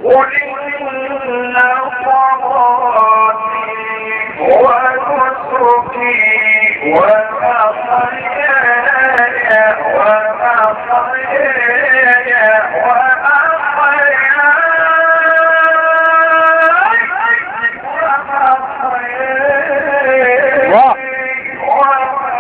قل إن صلاتي ونسكي ومحياي ومحياي ومحياي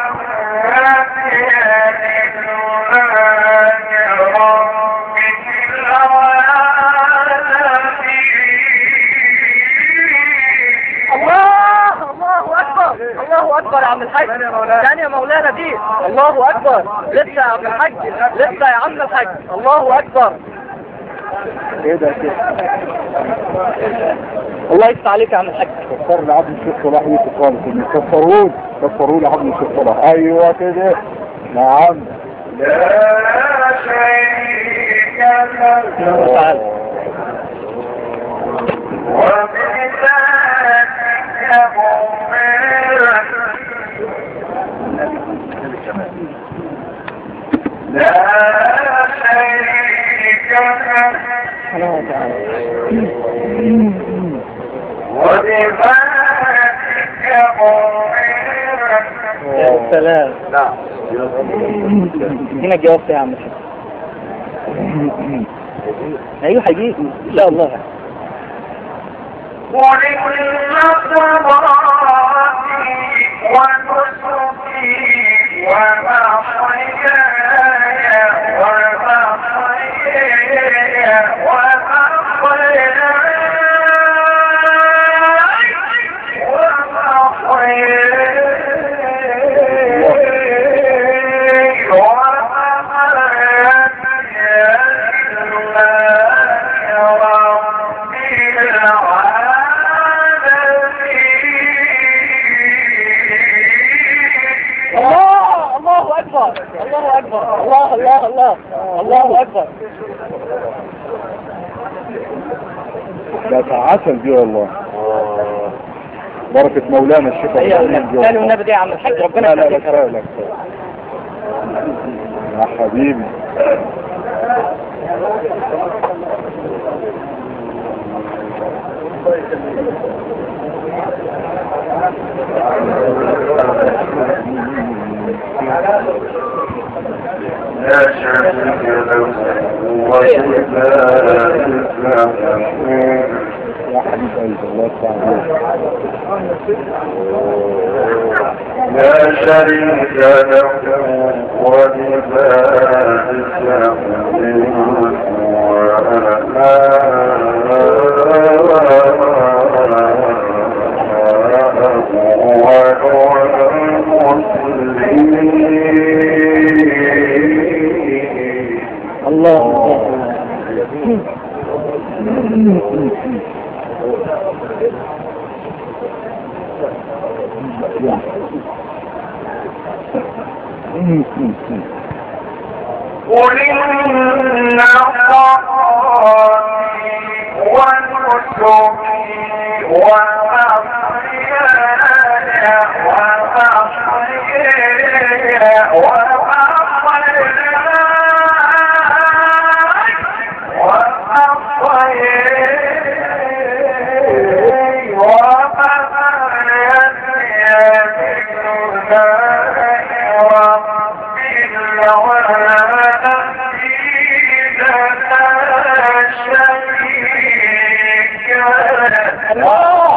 الله الله اكبر الله اكبر يا عم الحاج ثاني يا مولانا دي الله اكبر لسه يا عم الحاج لسه يا عم الحاج الله اكبر ايه ده كده الله يفتح عليك يا عم الحاج كفر لي عبد الشيخ صلاح يوسف خالص كفرون كفروا لي عبد الشيخ صلاح ايوه كده نعم لا شريك له تعالى وبذلك أمرت لا شريك له وبذلك أمرت يا سلام هنا جاوبت يا عم الحاج ايوه هيجي ان شاء الله قل إن صلاتي ونسكي ومحياي ومحياي ومحياي ومحياي الله الله اكبر الله اكبر الله الله الله الله اكبر ده عسل دي والله بركة مولانا الشيخ أبو ايوه العليم دي ثاني والله. والنبي دي يا عم الحاج ربنا لا لا لا يخليك يا رب. كفاية لك يا حبيبي لا شريك له وبذلك يا حبيب قلبي الله يفتح عليك لا شريك له وبذلك الله قل إن صلاتي ونسكي ومحياي ومحياي ومحياي الله